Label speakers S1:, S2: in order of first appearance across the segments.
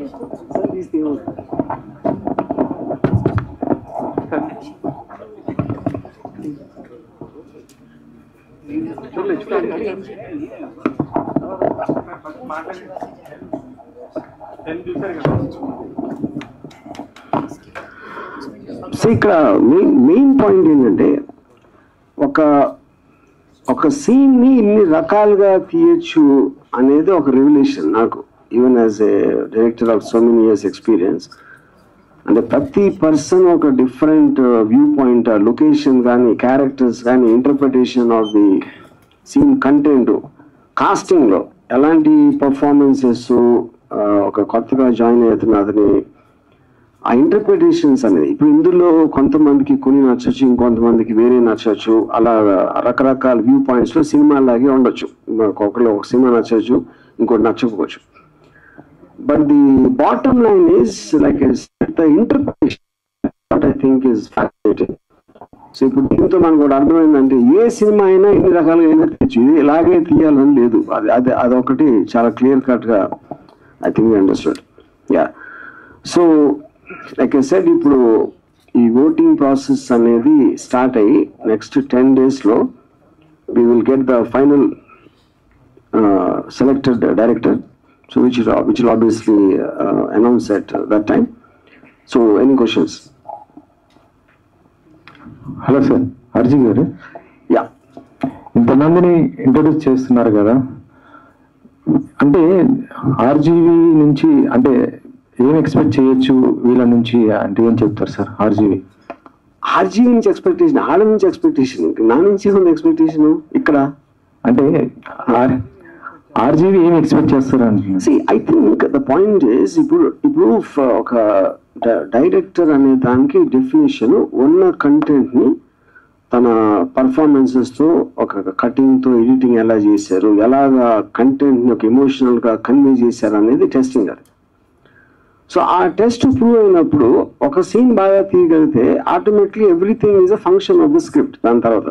S1: So ఇక్కడ main main point ఏంటంటే ఒక ఒక సీన్ ని ఇన్ని రకాలుగా తీయచ్చు అనేది ఒక రెవల్యూషన్ నాకు even as a director of so many years experience అంటే ప్రతి పర్సన్ ఒక డిఫరెంట్ వ్యూ పాయింట్ లొకేషన్ కానీ క్యారెక్టర్స్ కానీ interpretation of the scene content casting లో ఎలాంటి పర్ఫార్మెన్సెస్ ఒక కొత్తగా జాయిన్ అవుతున్న అతని ఆ ఇంటర్ప్రిటేషన్స్ అనేది ఇప్పుడు ఇందులో కొంతమందికి కొన్ని నచ్చచ్చు ఇంకొంతమందికి వేరే నచ్చచ్చు అలా రకరకాల వ్యూ పాయింట్స్ లో సినిమా లాగే ఉండొచ్చు ఒకళ్ళు ఒక సినిమా నచ్చచ్చు ఇంకోటి నచ్చకపోవచ్చు but the bottom line is like the interpretation what I think is fascinating so ఇప్పుడు దీంతో మనకు ఒకటి అర్థమైందంటే ఏ సినిమా అయినా ఎన్ని రకాలుగా అయినా తీయచ్చు ఇది ఇలాగే తీయాలని లేదు అది అది అదొకటి చాలా క్లియర్ కట్ గా I think understood ya so like I said ఇప్పుడు ఈ ఓటింగ్ ప్రాసెస్ అనేది స్టార్ట్ అయ్యి నెక్స్ట్ టెన్ డేస్లో we will get the final selected director so which which will obviously announce at that time so any questions
S2: hello sir RG గారు
S1: yeah
S2: ఇంతమందిని introduce చేస్తున్నారు కదా అంటే ఆర్జీవి నుంచి అంటే ఏం ఎక్స్పెక్ట్ చేయొచ్చు వీళ్ళ నుంచి అంటే ఏం చెప్తారు సార్ ఆర్జీవి
S1: ఆర్జీ నుంచి ఎక్స్పెక్టేషన్ ఆడ నుంచి ఎక్స్పెక్టేషన్ నా నుంచి ఉంది ఎక్స్పెక్టేషన్ ఇక్కడ
S2: అంటే ఆర్జీవి ఏం ఎక్స్పెక్ట్ చేస్తారు అంటున్నారు
S1: see I think the point is ఇప్పుడు ఇప్పుడు ఫ- ఒక డైరెక్టర్ అనే దానికి డెఫినేషన్ ఉన్న కంటెంట్ ని తన పర్ఫార్మెన్సెస్ తో ఒక కటింగ్ తో ఎడిటింగ్ ఎలా చేశారు ఎలాగా కంటెంట్ ని ఒక ఎమోషనల్ గా కన్వే చేశారు అనేది టెస్టింగ్ అది సో ఆ టెస్ట్ ప్రూవ్ అయినప్పుడు ఒక సీన్ బాగా తీయగలిగితే automatically everything is a function of the script దాని తర్వాత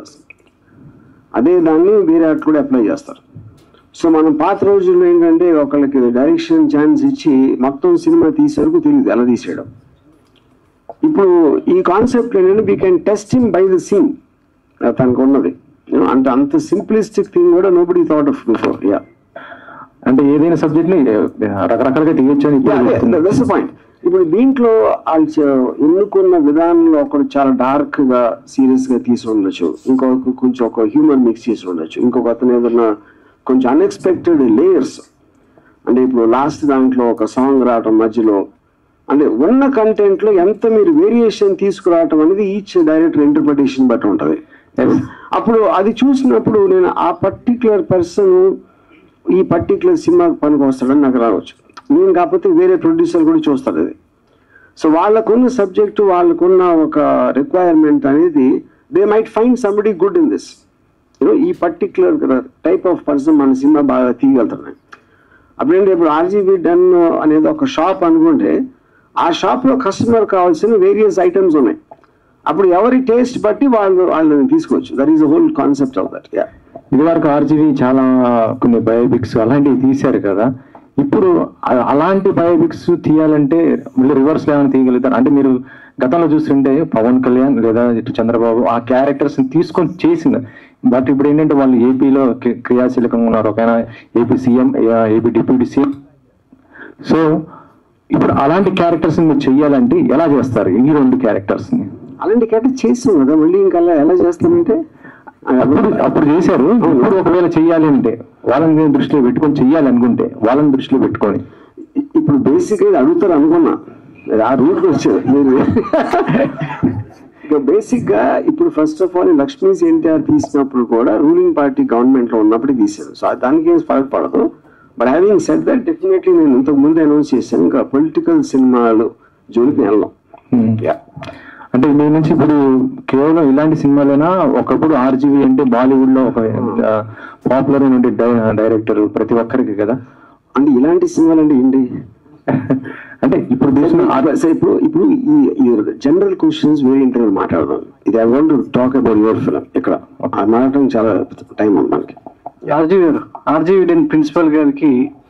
S1: అదే దాన్ని వేరే అటు కూడా అప్లై చేస్తారు సో మనం పాత రోజుల్లో ఏంటంటే ఒకళ్ళకి డైరెక్షన్ ఛాన్స్ ఇచ్చి మొత్తం సినిమా తీసేవరకు తెలియదు ఎలా తీసేయడం ఇప్పుడు ఈ కాన్సెప్ట్ ఏంటంటే we can test him by the scene తనకు ఉన్నది You know, అంటే అంత సింప్లిస్టిక్ థింగ్ కూడా nobody thought of before ya
S2: అంటే ఏదైనా సబ్జెక్ట్ ని రకరకాలుగా తీయొచ్చు అని ఇప్పుడు చెప్తున్నారు.
S1: దట్స్ పాయింట్ ఇప్పుడు దీంట్లో వాళ్ళు చ- ఎన్నుకున్న విధానంలో ఒకడు చాలా డార్క్ గా సీరియస్ గా తీసి ఉండొచ్చు ఇంకొక కొంచెం ఒక హ్యూమర్ మిక్స్ చేసి ఉండొచ్చు ఇంకొక అతను ఏదన్నా కొంచెం అన్ఎక్స్పెక్టెడ్ లేయర్స్ అంటే ఇప్పుడు లాస్ట్ దాంట్లో ఒక సాంగ్ రావటం మధ్యలో అంటే ఉన్న కంటెంట్ లో ఎంత మీరు వేరియేషన్ తీసుకురావటం అనేది ఈచ్ డైరెక్టర్ ఇంటర్ప్రిటేషన్ బట్టి ఉంటది అప్పుడు అది చూసినప్పుడు నేను ఆ పర్టికులర్ పర్సన్ ఈ పర్టికులర్ సినిమాకి పనికి వస్తాడని నాకు రావచ్చు నేను కాకపోతే వేరే ప్రొడ్యూసర్ కూడా చూస్తాడు అది సో వాళ్ళకున్న సబ్జెక్టు వాళ్ళకున్న ఒక రిక్వైర్మెంట్ అనేది they might find somebody good in this you know ఈ పర్టికులర్ టైప్ ఆఫ్ పర్సన్ మన సినిమా బాగా తీయగలుగుతున్నాయి అప్పుడేంటి ఇప్పుడు ఆర్జీబీ డన్ అనేది ఒక షాప్ అనుకుంటే ఆ షాప్ లో కస్టమర్ కావాల్సిన వేరియస్ ఐటమ్స్ ఉన్నాయి అప్పుడు ఎవరి టేస్ట్ బట్టి వాళ్ళు వాళ్ళని తీసుకోవచ్చు that is whole concept of that ya
S2: ఇది వరకు ఆర్జీవి చాలా కొన్ని బయోపిక్స్ అలాంటివి తీశారు కదా ఇప్పుడు అ- అలాంటి బయోపిక్స్ తీయాలంటే మళ్ళీ రివర్స్ లో ఏమైనా తీయగలుగుతారు అంటే మీరు గతంలో చూస్తుంటే పవన్ కళ్యాణ్ లేదా ఇటు చంద్రబాబు ఆ క్యారెక్టర్స్ తీసుకొని చేసిన బట్ ఇప్పుడు ఏంటంటే వాళ్ళు ఏపీలో క్రి- క్రియాశీలకంగా ఉన్నారు ఒక AP CM AP deputy CM so ఇప్పుడు అలాంటి క్యారెక్టర్స్ మీరు చెయ్యాలంటే ఎలా చేస్తారు ఈ రెండు క్యారెక్టర్స్ ని
S1: అలాంటి క్యారెక్టర్ చేస్తాం కదా మళ్ళీ ఇంకా అలా ఎలా చేస్తామంటే
S2: అప్పుడు అప్పుడు చేశారు ఇప్పుడు ఒకవేళ చెయ్యాలి అంటే వాళ్ళని దృష్టిలో పెట్టుకొని చెయ్యాలి అనుకుంటే వాళ్ళని దృష్టిలో పెట్టుకొని
S1: ఇప్పుడు బేసిక్ గా అడుగుతారు అనుకున్నా ఆ రూట్ వచ్చారు మీరు ఇక బేసిక్ గా ఇప్పుడు first of all Lakshmi's NTR తీసినప్పుడు కూడా రూలింగ్ పార్టీ గవర్నమెంట్ లో ఉన్నప్పుడు తీశారు సో దానికి ఏం ఫరక్ పడదు but having set that definitely నేను ఇంతకు ముందు అనౌన్స్ చేశాను ఇంకా పొలిటికల్ సినిమాలు జోలికి వెళ్ళాం Yeah.
S2: అంటే మీ నుంచి ఇప్పుడు కేవలం ఇలాంటి సినిమాలైనా ఒకప్పుడు ఆర్జీవి అంటే బాలీవుడ్ లో ఒక పాపులర్ అయిన డైరెక్టర్ ప్రతి ఒక్కరికి కదా
S1: అంటే ఇలాంటి సినిమాలు అంటే ఏంటి
S2: అంటే ఇప్పుడు దేశంలో
S1: ఆ- సరే, ఇప్పుడు ఇప్పుడు ఈ జనరల్ క్వశ్చన్స్ వేరే ఇంటర్వ్యూ మాట్లాడదాం ఇది I want talk about your film ఇక్కడ అది మాట్లాడటం చాలా టైం ఉంది మనకి
S3: ఆర్జీవి గారు ఆర్జీవి డెన్ ప్రిన్సిపల్ గారికి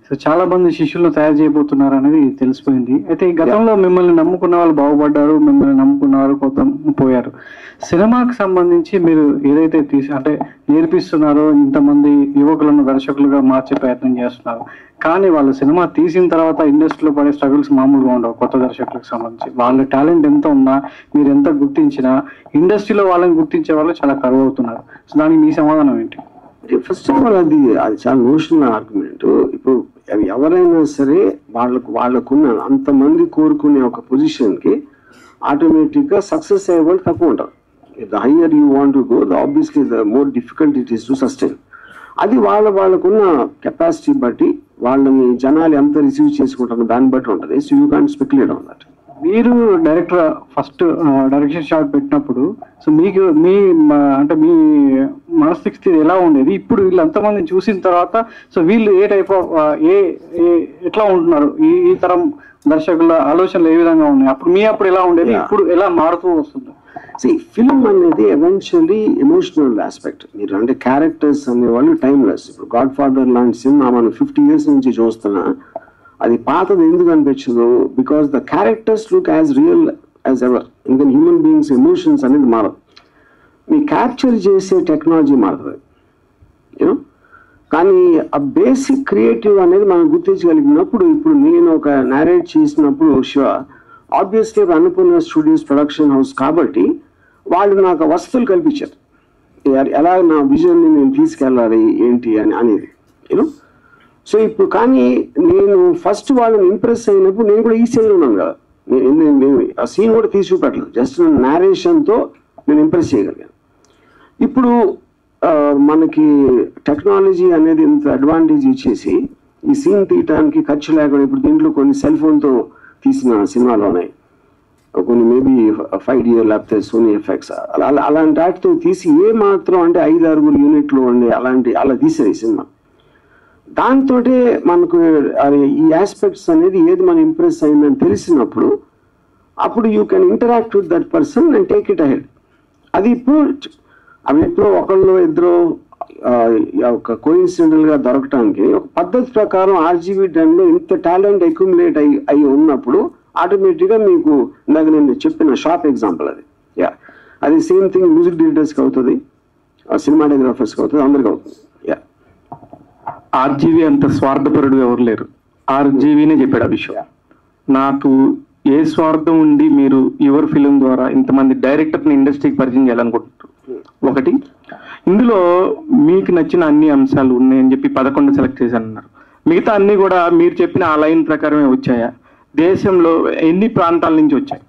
S3: సో చాలా మంది శిష్యులను తయారు చేయబోతున్నారు అనేది తెలిసిపోయింది అయితే ఈ గతంలో మిమ్మల్ని నమ్ముకున్న వాళ్ళు బాగుపడ్డారు మిమ్మల్ని నమ్ముకున్న వాళ్ళు కొంత పోయారు సినిమాకి సంబంధించి మీరు ఏదైతే తీసి అంటే నేర్పిస్తున్నారో ఇంతమంది యువకులను దర్శకులుగా మార్చే ప్రయత్నం చేస్తున్నారు కానీ వాళ్ళు సినిమా తీసిన తర్వాత ఇండస్ట్రీలో పడే స్ట్రగుల్స్ మామూలుగా ఉండవు కొత్త దర్శకులకు సంబంధించి వాళ్ళ టాలెంట్ ఎంత ఉన్నా మీరు ఎంత గుర్తించినా ఇండస్ట్రీలో వాళ్ళని గుర్తించే వాళ్ళు చాలా కరువు అవుతున్నారు సో దానికి మీ సమాధానం ఏంటి
S1: ఫస్ట్ ఆఫ్ ఆల్ అది అది చాలా నోషనల్ ఆర్గ్యుమెంట్ ఇప్పుడు అవి ఎవరైనా సరే వాళ్ళకు వాళ్ళకున్న అంతమంది కోరుకునే ఒక పొజిషన్ కి ఆటోమేటిక్ గా సక్సెస్ అయ్యే వాళ్ళు తక్కువ ఉంటారు the higher you want to go the obviously the more difficult it is to sustain అది వాళ్ళ వాళ్ళకున్న కెపాసిటీ బట్టి వాళ్ళని జనాలు ఎంత రిసీవ్ చేసుకుంటారో దాన్ని బట్టి ఉంటుంది so you can speculate on that
S3: మీరు డైరెక్టర్ ఫస్ట్ డైరెక్షన్ షాట్ పెట్టినప్పుడు సో మీకు మీ మ- అంటే మీ మానసిక స్థితి ఎలా ఉండేది ఇప్పుడు వీళ్ళు అంతమందిని చూసిన తర్వాత సో వీళ్ళు ఏ టైప్ ఆఫ్ ఏ ఏ- ఎట్లా ఉంటున్నారు ఈ ఈ తరం దర్శకుల ఆలోచనలు ఏ విధంగా ఉన్నాయి అప్పుడు మీ అప్పుడు ఎలా ఉండేది
S1: Yeah.
S3: ఇప్పుడు ఎలా మారుతూ వస్తుంది
S1: సి ఫిల్మ్ అనేది ఎవెన్చువల్లీ ఎమోషనల్ ఆస్పెక్ట్ మీరు అంటే క్యారెక్టర్స్ అనేవాళ్ళు టైమ్లెస్ ఇప్పుడు గాడ్ ఫాదర్ లాంటి సినిమా మనం ఫిఫ్టీ ఇయర్స్ నుంచి చూస్తున్నా అది పాతది ఎందుకు అనిపించదు because the characters look as real as ever ఇంకా హ్యూమన్ బీయింగ్స్ ఎమోషన్స్ అనేది మారదు మీ క్యాప్చర్ చేసే టెక్నాలజీ మారుతుంది యూనో కానీ ఆ బేసిక్ క్రియేటివ్ అనేది మనం గుర్తించగలిగినప్పుడు ఇప్పుడు నేను ఒక నేరేట్ చేసినప్పుడు Shiva obviously Annapurna studios production house కాబట్టి వాళ్ళు నాకు ఆ వసతులు కల్పించారు ఎ- ఎలా నా విజన్ని నేను తీసుకెళ్ళాలి ఏంటి అని అనేది యూనో సో ఇప్పుడు కానీ నేను ఫస్ట్ వాళ్ళని ఇంప్రెస్ అయినప్పుడు నేను కూడా ఈ సీన్లో ఉన్నాను కదా నేను నేను- నేను ఆ సీన్ కూడా తీసి చూపెట్టలేదు జస్ట్ నేరేషన్తో నేను ఇంప్రెస్ చేయగలిగాను ఇప్పుడు ఆ, మనకి టెక్నాలజీ అనేది ఇంత అడ్వాంటేజ్ ఇచ్చేసి ఈ సీన్ తీయటానికి ఖర్చు లేకుండా ఇప్పుడు దీంట్లో కొన్ని సెల్ ఫోన్తో తీసిన సినిమాలు ఉన్నాయి కొన్ని మేబీ ఫైవ్ ఇయర్ లేకపోతే సోనీ ఎఫెక్ట్స్ అలా అలా- అలాంటి వాటితో తీసి ఏ మాత్రం అంటే ఐదు ఆరుగురు యూనిట్లు ఉండే అలాంటి అలా తీసేది సినిమా దాంతో మనకు అది ఈ ఆస్పెక్ట్స్ అనేది ఏది మన ఇంప్రెస్ అయిందని తెలిసినప్పుడు అప్పుడు you can interact with that person and take it ahead అది ఇప్పుడు అవి ఎప్పుడో ఒకళ్ళు ఇద్దరు ఆ, ఒక కోయిన్సిడెంటల్ గా దొరకటానికి ఒక పద్ధతి ప్రకారం ఆర్జీబీ టైంలో ఇంత టాలెంట్ అక్యుములేట్ అయి అయి ఉన్నప్పుడు ఆటోమేటిక్ గా మీకు ఇందాక నేను చెప్పిన షాప్ ఎగ్జాంపుల్ అది యా అది సేమ్ థింగ్ మ్యూజిక్ డైరెక్టర్స్కి అవుతుంది సినిమాటోగ్రాఫర్స్కి అవుతుంది అందరికి అవుతుంది యా
S2: ఆర్జీవి అంత స్వార్థపరుడు ఎవరు లేరు ఆర్జీవీనే చెప్పాడు ఆ విషయం నాకు ఏ స్వార్థం ఉండి మీరు యువర్ ఫిలిం ద్వారా ఇంతమంది డైరెక్టర్ని ఇండస్ట్రీకి పరిచయం చేయాలనుకుంటున్నారు ఒకటి ఇందులో మీకు నచ్చిన అన్ని అంశాలు ఉన్నాయని చెప్పి పదకొండు సెలెక్ట్ చేశానన్నారు మిగతా అన్ని కూడా మీరు చెప్పిన ఆ లైన్ ప్రకారమే వచ్చాయా దేశంలో ఎన్ని ప్రాంతాల నుంచి వచ్చాయి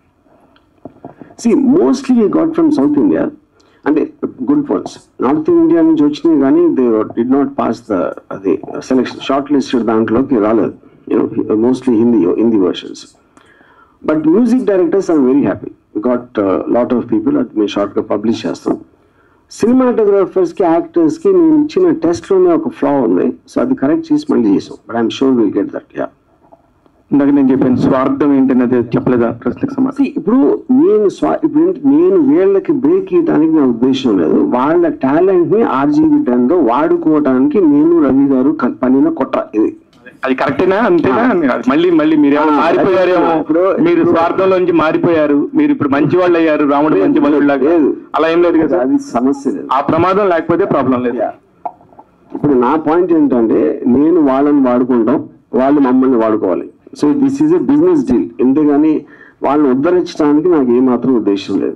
S1: see mostly we got from south India అంటే గుడ్ వన్స్ నార్త్ ఇండియా నుంచి వచ్చినాయి కానీ they did not pass the అది సెలెక్షన్ షార్ట్ లిస్టెడ్ దాంట్లోకి రాలేదు you know mostly Hindi Hindi versions but music directors I'm very happy got lot of people అది మేము షార్ట్గా పబ్లిష్ చేస్తాం సినిమాటోగ్రాఫర్స్కి యాక్టర్స్కి మేము ఇచ్చిన టెస్ట్లోనే ఒక ఫ్లా ఉంది సో అది కరెక్ట్ చేసి మళ్ళీ చేసాం but I'm sure will get that ya
S2: ఇందాక నేను చెప్పాను స్వార్థం ఏంటనేది చెప్పలేదా ప్రశ్నకు సమాధానం
S1: See, ఇప్పుడు నేను స్వా ఇప్పుడు ఏంటి, నేను వీళ్ళకి బ్రేక్ ఇవ్వడానికి నా ఉద్దేశం లేదు వాళ్ళ టాలెంట్ ని ఆర్జీబీ లో వాడుకోవడానికి నేను రవి గారు క- పనిన కుట్ర ఇది
S2: అది కరెక్టేనా అంతేనా అది మళ్ళీ మళ్ళీ మీరు ఏమైనా
S1: ఆ,
S2: మారిపోయారేమో
S1: ఇప్పుడు-
S2: మీరు
S1: ఇప్పుడు-
S2: స్వార్థంలోంచి మారిపోయారు మీరు ఇప్పుడు మంచి వాళ్ళు అయ్యారు రాముడు మంచి వాళ్ళు
S1: లేదు.
S2: అలా ఏం లేదు కదా
S1: అది సమస్య లేదు
S2: ఆ ప్రమాదం లేకపోతే ప్రాబ్లం లేదు
S1: Yeah. ఇప్పుడు నా పాయింట్ ఏంటంటే నేను వాళ్ళని వాడుకుంటాం వాళ్ళు మమ్మల్ని వాడుకోవాలి so this is a business deal ఎందుకని వాళ్ళని ఉద్ధరించడానికి నాకు ఏమాత్రం ఉద్దేశం లేదు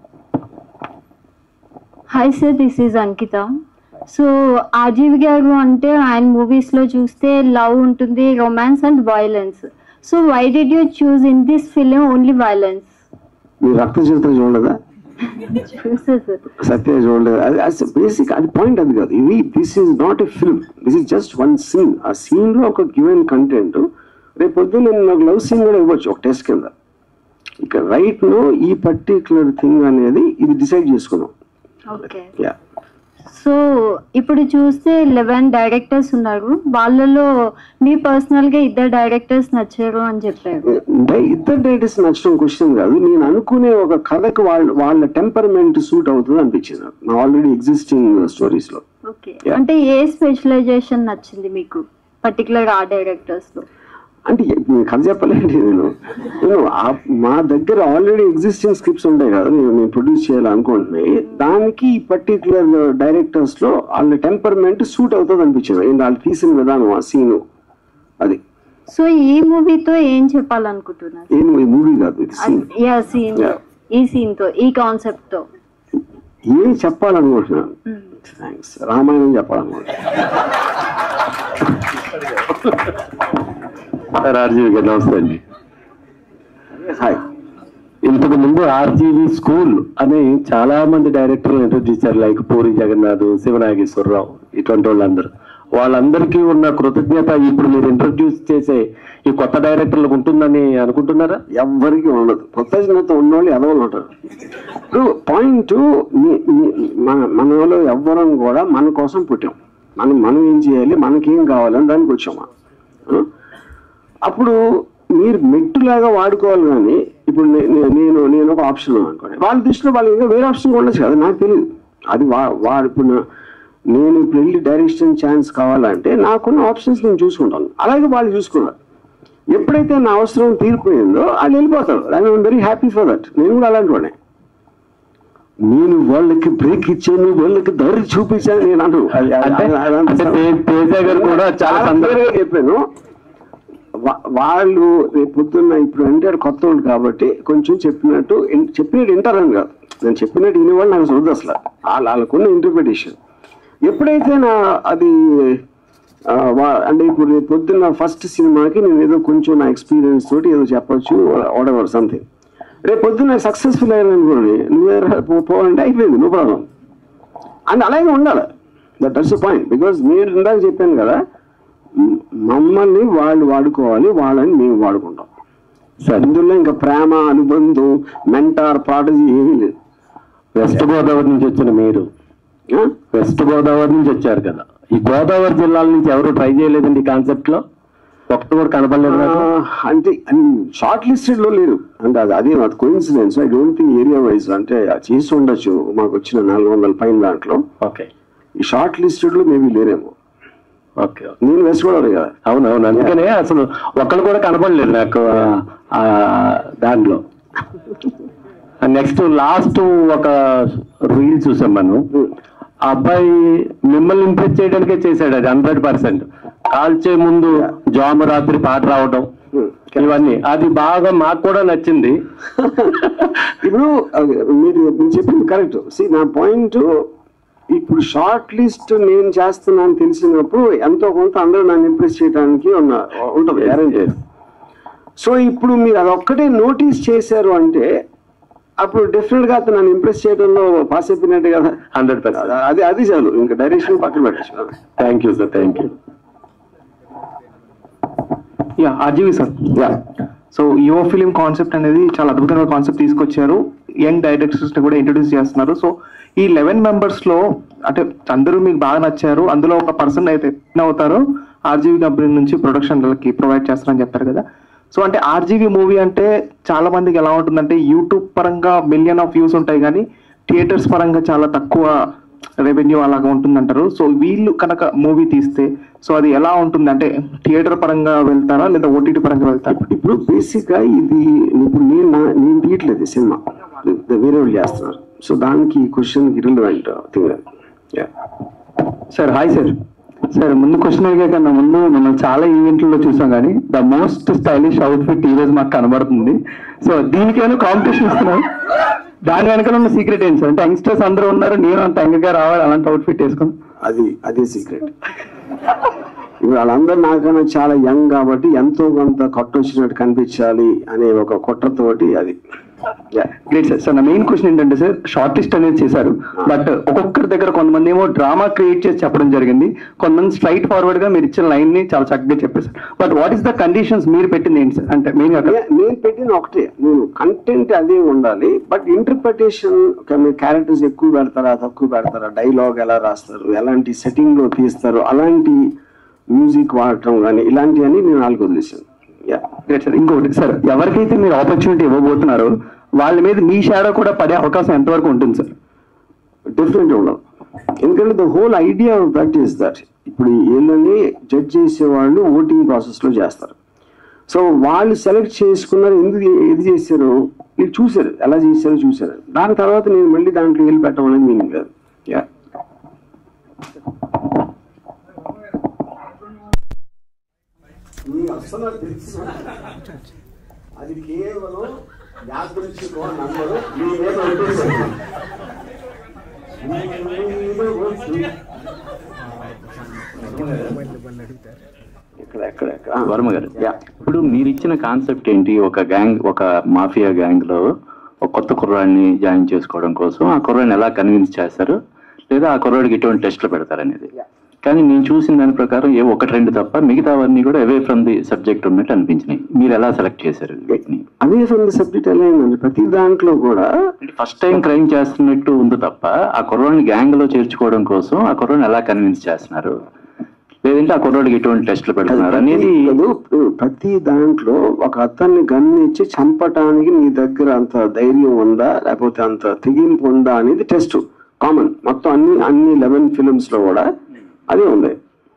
S4: hi sir this is Ankita so RGV గారు అంటే ఆయన మూవీస్ లో చూస్తే లవ్ ఉంటుంది romance and violence so why did you choose in this film only violence
S1: మీరు రక్త చరిత్ర చూడలేదా
S4: చూసా సార్
S1: సత్య చూడలేదు అది బేసిక్ అది పాయింట్ అది కాదు ఇది this is not a film this is just one scene ఆ సీన్ లో ఒక గివెన్ కంటెంట్ రేపు పొద్దున్న నేను నాకు లవ్ సీన్ కూడా ఇవ్వచ్చు ఒక టెస్ట్ కింద ఇక రైట్ లో ఈ పర్టికులర్ థింగ్ అనేది ఇది డిసైడ్ చేసుకున్నాం
S4: ఓకే
S1: యా
S4: సో ఇప్పుడు చూస్తే లెవెన్ డైరెక్టర్స్ ఉన్నారు వాళ్ళలో మీ పర్సనల్ గా ఇద్దరు డైరెక్టర్స్ నచ్చారు అని చెప్పారు
S1: అంటే ఇద్దరు డైరెక్టర్స్ నచ్చడం క్వశ్చన్ కాదు నేను అనుకునే ఒక కథకు వాళ్ళ వాళ్ళ టెంపర్మెంట్ సూట్ అవుతుంది అనిపించింది నాకు ఆల్రెడీ ఎగ్జిస్టింగ్ స్టోరీస్ లో
S4: ఓకే
S1: Yeah.
S4: అంటే ఏ స్పెషలైజేషన్ నచ్చింది మీకు పర్టికులర్ ఆ డైరెక్టర్స్ లో
S1: అంటే నేను కథ చెప్పలేండి నేను నేను ఆ- మా దగ్గర ఆల్రెడీ ఎగ్జిస్టింగ్ స్క్రిప్ట్స్ ఉంటాయి కదా నేను నేను ప్రొడ్యూస్ చేయాలనుకుంటున్నాయి దానికి ఈ పర్టికులర్ డైరెక్టర్స్ లో వాళ్ళ టెంపర్మెంట్ సూట్ అవుతుంది అనిపించింది ఏంటి వాళ్ళు తీసిన విధానం ఆ సీన్ అది
S4: సో ఈ మూవీతో ఏం చెప్పాలనుకుంటున్నారు
S1: ఏం మూవీ కాదు ఇది సీన్
S4: యా సీన్
S1: Yeah.
S4: ఈ సీన్ తో ఈ కాన్సెప్ట్ తో
S1: ఏం చెప్పాలనుకుంటున్నాను థ్యాంక్స్ రామాయణం చెప్పాలనుకుంటున్నాను
S5: రాజీవ్ గారు నమస్తే అండి
S1: హాయ్
S5: ఇంతకు ముందు ఆర్జీవి స్కూల్ అని చాలా మంది డైరెక్టర్లు ఇంట్రొడ్యూస్ చేశారు లైక్ పూరి జగన్నాథ్ శివనాగేశ్వరరావు ఇటువంటి వాళ్ళందరూ వాళ్ళందరికీ ఉన్న కృతజ్ఞత ఇప్పుడు మీరు ఇంట్రొడ్యూస్ చేసే ఈ కొత్త డైరెక్టర్లకు ఉంటుందని అనుకుంటున్నారా
S1: ఎవ్వరికి ఉండదు కొత్త చిన్నతో ఉన్నోళ్ళు ఎదవలు ఉంటారు ఇప్పుడు పాయింట్ మన మనలో ఎవ్వరం కూడా మన కోసం పుట్టాం మనం మనం ఏం చేయాలి మనకేం కావాలని దానికి వచ్చాం మనం. ఆ? అప్పుడు మీరు మెట్టులాగా వాడుకోవాలి కానీ ఇప్పుడు నే- నే- నేను నేను ఒక ఆప్షన్ అనుకోండి వాళ్ళ దృష్టిలో వాళ్ళు ఇంకా వేరే ఆప్షన్ ఉండొచ్చు కదా నాకు తెలియదు అది వా వాడు ఇప్పుడు నా- నేను ఇప్పుడు వెళ్ళి డైరెక్షన్ ఛాన్స్ కావాలంటే నాకున్న ఆప్షన్స్ నేను చూసుకుంటాను అలాగే వాళ్ళు చూసుకున్నారు ఎప్పుడైతే నా అవసరం తీరిపోయిందో వాళ్ళు వెళ్ళిపోతారు I'm very happy for that నేను కూడా అలాంటి వాడిని నేను వాళ్ళకి బ్రేక్ ఇచ్చాను వాళ్ళకి దారి చూపించాను నేను అంటు
S5: అంటే అంటే తే- తేజ గారు కూడా చాలా సందర్భంగా
S1: చెప్పాను వా- వాళ్ళు రేపు పొద్దున్న ఇప్పుడు వింటారు కొత్త వాళ్ళు కాబట్టి కొంచెం చెప్పినట్టు ఇన్- చెప్పినట్టు వింటారని కాదు నేను చెప్పినట్టు వినేవాళ్ళు నాకు చూడదు అసలు వాళ్ళ వాళ్ళకున్న ఇంటర్ప్రిటేషన్ ఎప్పుడైతే నా అది ఆ, వా- అంటే ఇప్పుడు రేపు పొద్దున్న ఫస్ట్ సినిమాకి నేను ఏదో కొంచెం నా ఎక్స్పీరియన్స్ తోటి ఏదో చెప్పొచ్చు వాట్ ఎవర్ సంథింగ్ రేపు పొద్దున్న సక్సెస్ఫుల్ అయ్యాను అనుకోండి నువ్వే రా- పో- పో అంటే అయిపోయింది నో ప్రాబ్లం అండ్ అలాగే ఉండాలి దట్ దట్స్ పాయింట్ బికాస్ మీరు ఇందాక చెప్పాను కదా మ్- మమ్మల్ని వాళ్ళు వాడుకోవాలి వాళ్ళని మేము వాడుకుంటాం
S5: సరే
S1: ఇందులో ఇంకా ప్రేమ అనుబంధం మెంటార్ ప్రాటజీ ఏమీ లేదు
S5: వెస్ట్ గోదావరి నుంచి వచ్చిన మీరు
S1: ఆ?
S5: వెస్ట్ గోదావరి నుంచి వచ్చారు కదా ఈ గోదావరి జిల్లాల నుంచి ఎవరు ట్రై చేయలేదండి ఈ కాన్సెప్ట్ లో ఒక్కటి కూడా కనపడలేదు
S1: ఆ,
S5: నాకు
S1: అంటే షార్ట్ లిస్టెడ్ లో లేరు అంటే అది అదే అది coincidence I don't think area wise అంటే అది చేసి ఉండొచ్చు మాకు వచ్చిన నాలుగు వందల పైన దాంట్లో
S5: ఓకే
S1: ఈ షార్ట్ లిస్టెడ్ లో మేబీ లేరేమో
S5: ఓకే
S1: నేను వెస్ట్ గోదావరి కదా
S5: అవును అవును అందుకనే అసలు ఒక్కరు కూడా కనపడలేదు నాకు ఆ- ఆ దాంట్లో నెక్స్ట్ లాస్ట్ ఒక రీల్ చూసాం మనం ఆ అబ్బాయి మిమ్మల్ని ఇంప్రెస్ చేయడానికే చేశాడు అది హండ్రెడ్ పర్సెంట్ కాల్చే ముందు జాము రాత్రి పాట రావడం ఇవన్నీ అది బాగా మాకు కూడా నచ్చింది
S1: ఇప్పుడు అది మీరు మీరు చెప్పింది కరెక్ట్ సి నా పాయింట్ ఇప్పుడు షార్ట్ లిస్ట్ నేను చేస్తున్నాను తెలిసినప్పుడు ఎంతో కొంత అందరూ నన్ను ఇంప్రెస్ చేయడానికి ఉన్న ఉంటుంది గ్యారంటీ సో ఇప్పుడు మీరు అదొక్కటే నోటీస్ చేశారు అంటే అప్పుడు డెఫినెట్ గా అతను నన్ను ఇంప్రెస్ చేయడంలో పాస్ అయిపోయినట్టు కదా
S5: హండ్రెడ్ పర్సెంట్
S1: అది అది చాలు ఇంకా డైరెక్షన్ పక్కన పెట్టచ్చు
S5: thank you sir thank you
S3: ya RGV sir so Yuva film concept అనేది చాలా అద్భుతమైన కాన్సెప్ట్ తీసుకొచ్చారు యంగ్ డైరెక్టర్స్ ని కూడా ఇంట్రొడ్యూస్ చేస్తున్నారు సో ఈ లెవెన్ మెంబర్స్ లో అంటే అందరూ మీకు బాగా నచ్చారు అందులో ఒక పర్సన్ అయితే win అవుతారో ఆర్జీవి కంపెనీ నుంచి ప్రొడక్షన్ కి ప్రొవైడ్ చేస్తారని చెప్పారు కదా సో అంటే ఆర్జీవి మూవీ అంటే చాలా మందికి ఎలా ఉంటుందంటే యూట్యూబ్ పరంగా మిలియన్ ఆఫ్ వ్యూస్ ఉంటాయి కానీ థియేటర్స్ పరంగా చాలా తక్కువ రెవెన్యూ అలాగా ఉంటుందంటారు సో వీళ్ళు కనుక మూవీ తీస్తే సో అది ఎలా ఉంటుంది అంటే థియేటర్ పరంగా వెళ్తారా లేదా ఓటీటీ పరంగా వెళ్తారా
S1: ఇప్పుడు బేసిక్ గా ఇది ఇప్పుడు నేను నా- నేను తీయట్లేదు ఈ సినిమా ఇది వేరే వాళ్ళు చేస్తున్నారు సో దానికి question irrelevant thing
S3: sir hi sir sir ముందు క్వశ్చన్ అడిగే కన్నా ముందు మనం చాలా ఈవెంట్లలో చూసాం కానీ ద మోస్ట్ స్టైలిష్ అవుట్ఫిట్ ఈ రోజు మాకు కనబడుతుంది సో దీనికేమైనా కాంపిటీషన్ ఇస్తున్నారు దాని వెనకాల ఉన్న సీక్రెట్ ఏంటి సార్ అంటే యంగ్స్టర్స్ అందరూ ఉన్నారు నేను అంత యంగ్గా రావాలి అలాంటి అవుట్ఫిట్ వేసుకుని
S1: అది అదే సీక్రెట్ ఇప్పుడు వాళ్ళందరూ నాకన్నా చాలా యంగ్ కాబట్టి ఎంతో కొంత కొట్టొచ్చినట్టు కనిపించాలి అనే ఒక కుట్రతోటి అది Yeah.
S3: గ్రేట్ సార్ సార్ నా మెయిన్ క్వశ్చన్ ఏంటంటే సార్ షార్ట్ లిస్ట్ అనేది చేశారు బట్ ఒక్కొక్కరి దగ్గర కొంతమంది ఏమో డ్రామా క్రియేట్ చేసి చెప్పడం జరిగింది కొంతమంది స్ట్రైట్ ఫార్వర్డ్ గా మీరు ఇచ్చిన లైన్ ని చాలా చక్కగా చెప్పేశారు but what is the conditions మీరు పెట్టింది ఏంటి సార్ అంటే మెయిన్ గా
S1: నే- నేను పెట్టిన ఒకటే నేను కంటెంట్ అదే ఉండాలి బట్ ఇంటర్ప్రిటేషన్ క్యారెక్టర్స్ ఎక్కువ పెడతారా తక్కువ పెడతారా డైలాగ్ ఎలా రాస్తారు ఎలాంటి సెట్టింగ్ లో తీస్తారు అలాంటి మ్యూజిక్ వాడటం కానీ ఇలాంటివన్నీ నేను వాళ్ళకి వదిలేసాను యా
S3: గ్రేట్ సార్ ఇంకొకటి సార్ ఎవరికైతే మీరు ఆపర్చునిటీ ఇవ్వబోతున్నారో వాళ్ళ మీద మీ షాడో కూడా పడే అవకాశం ఎంతవరకు ఉంటుంది సార్
S1: డిఫరెంట్ ఉండదు ఎందుకంటే the whole idea of that is that ఇప్పుడు వీళ్ళని జడ్జ్ చేసే వాళ్ళు ఓటింగ్ ప్రాసెస్లో చేస్తారు సో వాళ్ళు సెలెక్ట్ చేసుకున్నారు ఎందుకు ఏది చేశారు వీళ్ళు చూశారు ఎలా చేశారో చూశారు దాని తర్వాత నేను మళ్ళీ దాంట్లో వెళ్ళి పెట్టడం అనేది మీనింగ్ లేదు యా అది కేవలం యాదృచ్ఛికో నంబరు మీ మీద ఎక్కడ ఎక్కడ ఎక్కడ ఆ,
S5: వర్మ గారు
S1: యా
S5: ఇప్పుడు మీరు ఇచ్చిన కాన్సెప్ట్ ఏంటి ఒక గ్యాంగ్ ఒక మాఫియా గ్యాంగ్ లో ఒక కొత్త కుర్రాడిని జాయిన్ చేసుకోవడం కోసం ఆ కుర్రాడిని ఎలా కన్విన్స్ చేస్తారు లేదా ఆ కుర్రాడికి ఎటువంటి టెస్ట్లు పెడతారు అనేది కానీ నేను చూసిన దాని ప్రకారం ఏ ఒకటి రెండు తప్ప మిగతావన్నీ కూడా అవే ఫ్రమ్ ది సబ్జెక్ట్ ఉన్నట్టు అనిపించినాయి మీరు ఎలా సెలెక్ట్ చేశారు వీటిని
S1: అదే ఫ్రమ్ ద సబ్జెక్ట్ ఎలా అయిందండి ప్రతి దాంట్లో కూడా
S5: ఫస్ట్ టైం క్రైమ్ చేస్తున్నట్టు ఉంది తప్ప ఆ కుర్రాడిని గ్యాంగ్ లో చేర్చుకోవడం కోసం ఆ కుర్రాడిని ఎలా కన్విన్స్ చేస్తున్నారు లేదంటే ఆ కుర్రాడికి ఎటువంటి టెస్ట్లు పెడుతున్నారు అనేది
S1: కాదు, ఇప్పుడు ప్రతి దాంట్లో ఒక అతన్ని గన్ను ఇచ్చి చంపటానికి నీ దగ్గర అంత ధైర్యం ఉందా లేకపోతే అంత తెగింపు ఉందా అనేది టెస్ట్ కామన్ మొత్తం అన్ని అన్ని లెవెన్ ఫిల్మ్స్ లో కూడా అదే ఉంది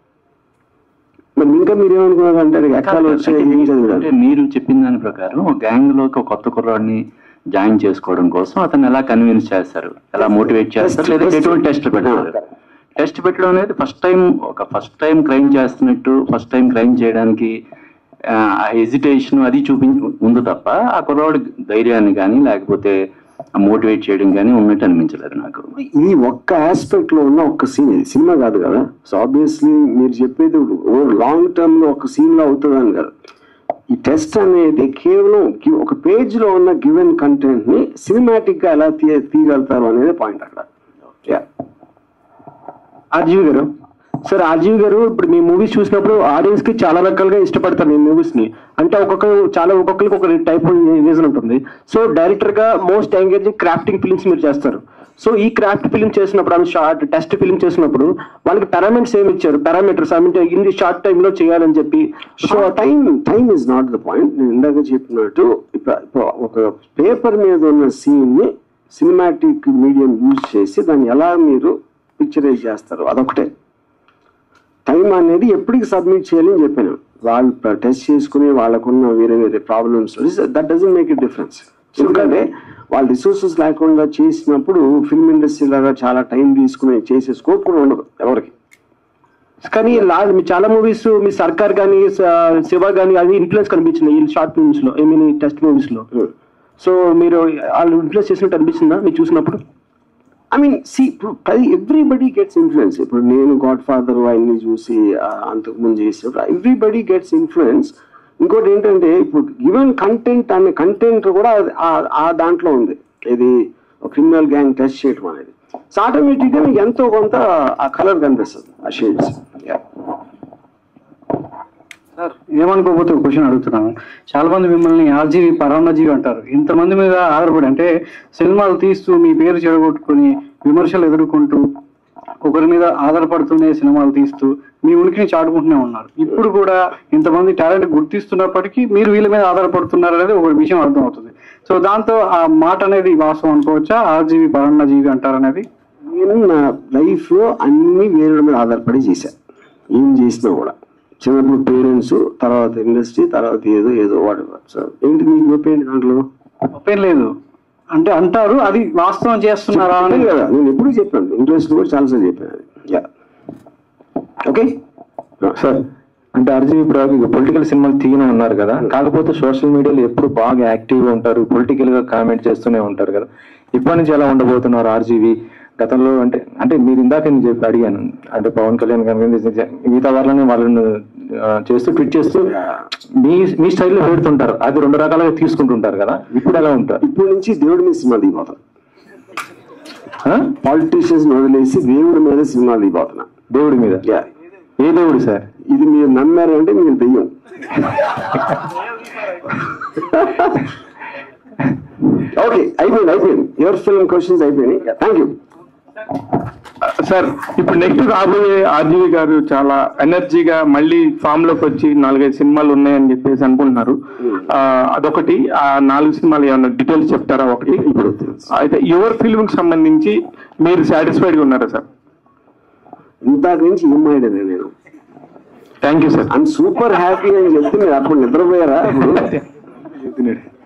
S1: మరి ఇంకా మీరు ఏమనుకున్నారు అంటే అది ఎక్కడ వచ్చే ఏం
S5: అంటే
S1: చదివారు
S5: మీరు చెప్పిన దాని ప్రకారం గ్యాంగ్ లోకి ఒక కొత్త కుర్రాడిని జాయిన్ చేసుకోవడం కోసం అతను ఎలా కన్విన్స్ చేస్తారు ఎలా మోటివేట్ చేస్తారు లేదా
S1: Test.
S5: ఎటువంటి టెస్ట్ పెడతారు టెస్ట్ పెట్టడం అనేది ఫస్ట్ టైం ఒక ఫస్ట్ టైం క్రైమ్ చేస్తున్నట్టు ఫస్ట్ టైం క్రైమ్ చేయడానికి ఆ హెజిటేషన్ అది చూపి ఉంది తప్ప ఆ కుర్రాడు ధైర్యాన్ని కానీ లేకపోతే మోటివేట్ చేయడం కానీ ఉన్నట్టు అనిపించలేదు నాకు
S1: ఇది ఒక్క ఆస్పెక్ట్ లో ఉన్న ఒక్క సీన్ ఇది సినిమా కాదు కదా సో ఆబ్వియస్లీ మీరు చెప్పేది లాంగ్ టర్మ్ లో ఒక సీన్ లో అవుతుందని కాదు ఈ టెస్ట్ అనేది కేవలం గి- ఒక పేజ్ లో ఉన్న గివెన్ కంటెంట్ ని సినిమాటిక్ గా ఎలా తీయ తీయగలుగుతారు అనేది పాయింట్ అక్కడ Yeah.
S6: ఆర్జీవి గారు సార్ ఆర్జీవి గారు ఇప్పుడు మీ మూవీస్ చూసినప్పుడు ఆడియన్స్ కి చాలా రకాలుగా ఇష్టపడతారు మీ మూవీస్ ని అంటే ఒక్కొక్క చాలా ఒక్కొక్కరికి ఒక టైప్ రీజన్ ఉంటుంది సో డైరెక్టర్ గా మోస్ట్ ఎంగేజింగ్ క్రాఫ్టింగ్ ఫిల్మ్స్ మీరు చేస్తారు సో ఈ క్రాఫ్ట్ ఫిల్మ్ చేసినప్పుడు అవి షార్ట్ టెస్ట్ ఫిల్మ్ చేసినప్పుడు వాళ్ళకి పారామీటర్స్ ఏమి ఇచ్చారు పారామీటర్స్ అంటే ఇన్ని షార్ట్ టైమ్ లో చేయాలని చెప్పి
S1: so time time is not the point నేను ఇందాక చెప్పినట్టు ఇప్పుడు ఇప్పుడు ఒక పేపర్ మీద ఉన్న సీన్ ని సినిమాటిక్ మీడియం యూజ్ చేసి దాన్ని ఎలా మీరు పిక్చరైజ్ చేస్తారు అదొకటే టైం అనేది ఎప్పటికి సబ్మిట్ చేయాలి అని చెప్పాను వాళ్ళు టెస్ట్ చేసుకుని వాళ్ళకున్న వేరే వేరే problems that doesn't make it difference ఎందుకంటే వాళ్ళ రిసోర్సెస్ లేకుండా చేసినప్పుడు ఫిల్మ్ ఇండస్ట్రీ లాగా చాలా టైం తీసుకుని చేసే స్కోప్ కూడా ఉండదు ఎవరికి
S6: కానీ లా మీ చాలా మూవీస్ మీ సర్కార్ కానీ శివ కానీ అది ఇన్ఫ్లుయెన్స్ కనిపించింది ఈ షార్ట్ ఫిల్మ్స్ లో ఐ మీన్ టెస్ట్ మూవీస్ లో సో మీరు వాళ్ళు ఇన్ఫ్లుయెన్స్ చేసినట్టు అనిపిస్తుందా మీరు చూసినప్పుడు
S1: ఐ మీన్ సి ఇప్పుడు ప్రతి ఎవ్రీబడి గెట్స్ ఇన్ఫ్లుయెన్స్ ఇప్పుడు నేను గాడ్ ఫాదర్ అవన్నీ చూసి ఆ, అంతకుముందు చేసినప్పుడు ఎవ్రీబడి గెట్స్ ఇన్ఫ్లుయెన్స్ ఇంకోటి ఏంటంటే ఇప్పుడు గివెన్ కంటెంట్ అనే కంటెంట్ కూడా ఆ- ఆ దాంట్లో ఉంది ఇది క్రిమినల్ గ్యాంగ్ టెస్ట్ చేయడం అనేది సో ఆటోమేటిక్గా మీకు ఎంతో కొంత ఆ కలర్ కనిపిస్తుంది ఆ షేడ్స్
S3: సార్ ఏమనుకోకపోతే ఒక క్వశ్చన్ అడుగుతున్నాను చాలా మంది మిమ్మల్ని ఆర్జీవి పరాన్నజీవి అంటారు ఇంతమంది మీద ఆధారపడి అంటే సినిమాలు తీస్తూ మీ పేరు చెడగొట్టుకుని విమర్శలు ఎదుర్కొంటూ ఒకరి మీద ఆధారపడుతూనే సినిమాలు తీస్తూ మీ ఉనికిని చాటుకుంటూనే ఉన్నారు ఇప్పుడు కూడా ఇంతమంది టాలెంట్ గుర్తిస్తున్నప్పటికీ మీరు వీళ్ళ మీద ఆధారపడుతున్నారు అనేది ఒక విషయం అర్థం అవుతుంది సో దాంతో ఆ మాట అనేది వాస్తవం అనుకోవచ్చా ఆర్జీవి పరాన్నజీవి అంటారు అనేది
S1: నేను నా లైఫ్లో అన్ని వేరే మీద ఆధారపడి చేశా ఏం చేసినా కూడా చిన్నప్పుడు పేరెంట్స్ తర్వాత ఇండస్ట్రీ తర్వాత ఏదో ఏదో వాడు సో ఏంటి మీకు నొప్పేంటి దాంట్లో
S3: తప్పేం లేదు అంటే అంటారు అది వాస్తవం చేస్తున్నారా అని
S1: చెప్పాను కదా నేను ఎప్పుడు చెప్పాను ఇంట్రెస్ట్ కూడా చాలాసార్లు చెప్పాను అది యా ఓకే
S2: సార్ అంటే అర్జున్ ఇప్పుడు పొలిటికల్ సినిమాలు తీయనే ఉన్నారు కదా కాకపోతే సోషల్ మీడియాలో ఎప్పుడు బాగా యాక్టివ్ గా ఉంటారు పొలిటికల్ గా కామెంట్ చేస్తూనే ఉంటారు కదా ఇప్పటి నుంచి ఎలా ఉండబోతున్నారు ఆర్జీవి గతంలో అంటే అంటే మీరు ఇందాక నేను చెప్పి అడిగాను అంటే పవన్ కళ్యాణ్ గారి గురించి మిగతా వాళ్ళని వాళ్ళని ఆ, చేస్తూ ట్వీట్ చేస్తూ మీ మీ స్టైల్లో పెడుతుంటారు అది రెండు రకాలుగా తీసుకుంటుంటారు కదా ఇప్పుడు ఎలా ఉంటారు
S1: ఇప్పుడు నుంచి దేవుడి మీద సినిమా దిగిపోతాను
S2: ఆ?
S1: పాలిటీషియన్స్ వదిలేసి దేవుడి మీద సినిమా దిగిపోతున్నా
S2: దేవుడి మీద
S1: యా
S2: ఏ దేవుడు సార్
S1: ఇది మీరు నమ్మారు అంటే మీరు దెయ్యం ఓకే అయిపోయింది అయిపోయింది యువర్ ఫిల్మ్ క్వశ్చన్స్ అయిపోయినాయి థ్యాంక్ యూ
S7: సార్ ఇప్పుడు నెక్స్ట్ రాబోయే ఆర్జీవి గారు చాలా ఎనర్జీగా మళ్ళీ ఫామ్ లోకి వచ్చి నాలుగైదు సినిమాలు ఉన్నాయని చెప్పేసి అనుకుంటున్నారు ఆ, అదొకటి ఆ నాలుగు సినిమాలు ఏమన్నా డీటెయిల్స్ చెప్తారా ఒకటి
S1: ఇప్పుడు తెలుసు.
S7: అయితే యువర్ ఫిల్మ్ కి సంబంధించి మీరు సాటిస్ఫైడ్ గా ఉన్నారా సార్
S1: ఇందాక నుంచి ఇమ్మాయిడనే నేను
S7: thank you sir
S1: I'm super happy అని చెప్తే మీరు అప్పుడు నిద్రపోయారా అప్పుడు
S2: చెప్తున్నాడు